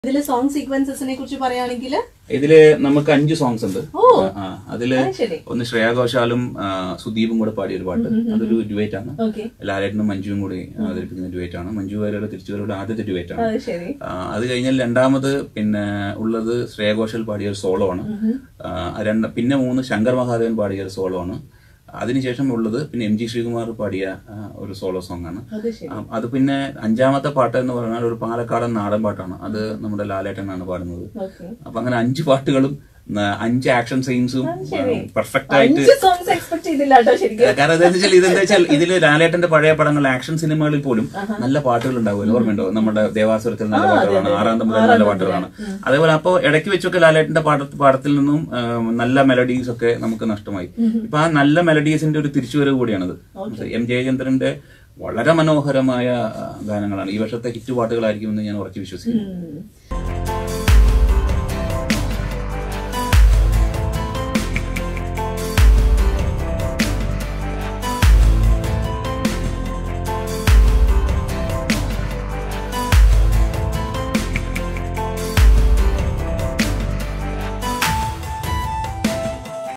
ഇതില് സോങ് സീക്വൻസസിനെ കുറിച്ച് പറയുകയാണെങ്കിൽ ഇതില് നമുക്ക് അഞ്ച് സോങ്സ് ഉണ്ട് ഓ. ആ, അതില് ശരി ഒന്ന് ശ്രേയ ഘോഷാലും ആ, സുദീപും കൂടെ പാടിയ ഒരു പാട്ട് അതൊരു ഡുവേറ്റ് ആണ് ഓക്കെ ലാലേട്ടനും മഞ്ജുവും കൂടി അവതരിപ്പിക്കുന്ന ഡുവേറ്റ് ആണ് മഞ്ജു വാര്യരുടെ തിരിച്ചുവരയുടെ ആദ്യത്തെ ഡുവേറ്റ് ആണ് അത് ശരി ആ, അത് കഴിഞ്ഞാൽ രണ്ടാമത് പിന്നെ ഉള്ളത് ശ്രേയ ഘോഷൽ പാടിയ ഒരു സോളോ ആണ് ആ, രണ്ട് പിന്നെ മൂന്ന് ശങ്കർ മഹാദേവൻ പാടിയ ഒരു സോളോ ആണ് അതിനുശേഷം ഉള്ളത് പിന്നെ എം ജി ശ്രീകുമാർ പാടിയ ആ, ഒരു സോളോ സോങ് ആണ് അത് ശരി ആ, അത് പിന്നെ അഞ്ചാമത്തെ പാട്ട് എന്ന് പറഞ്ഞാൽ ഒരു പാലക്കാടൻ നാടൻ പാട്ടാണ് അത് നമ്മുടെ ലാലേട്ടനാണ് പാടുന്നത് ഓക്കെ അപ്പൊ അങ്ങനെ അഞ്ച് പാട്ടുകളും ആ, അഞ്ച് ആക്ഷൻ സീൻസും പെർഫെക്റ്റ് ആയിട്ട് അഞ്ച് സോങ്സ് എക്സ്പെക്ട് ചെയ്തില്ല കേട്ടോ ശരിക്കും കാരണം എന്താ വെച്ചാൽ ഇതെന്താ വെച്ചാൽ ഇതില് ലാലേട്ടന്റെ പഴയ പടങ്ങൾ ആക്ഷൻ സിനിമകളിൽ പോലും നല്ല പാട്ടുകൾ ഉണ്ടാവുമല്ലോ ഓർമ്മയുണ്ടോ നമ്മുടെ ദേവാസുരത്തിൽ നല്ല പാട്ടുകളാണ് ആറാം തമ്പുരാൻ നല്ല പാട്ടുകളാണ് അതേപോലെ അപ്പോ ഇടയ്ക്ക് വെച്ചൊക്കെ ലാലേട്ടന്റെ പാട പാടത്തിൽ നിന്നും ആ, നല്ല മെലഡീസ് ഒക്കെ നമുക്ക് നഷ്ടമായി ഇപ്പൊ ആ നല്ല മെലഡീസിന്റെ ഒരു തിരിച്ചുവരവ് കൂടിയാണത് എം ജയചന്ദ്രന്റെ വളരെ മനോഹരമായ ആ, ഗാനങ്ങളാണ് ഈ വർഷത്തെ ഹിറ്റ് പാട്ടുകളായിരിക്കുമെന്ന് ഞാൻ ഉറച്ചു വിശ്വസിക്കുന്നു ഉം.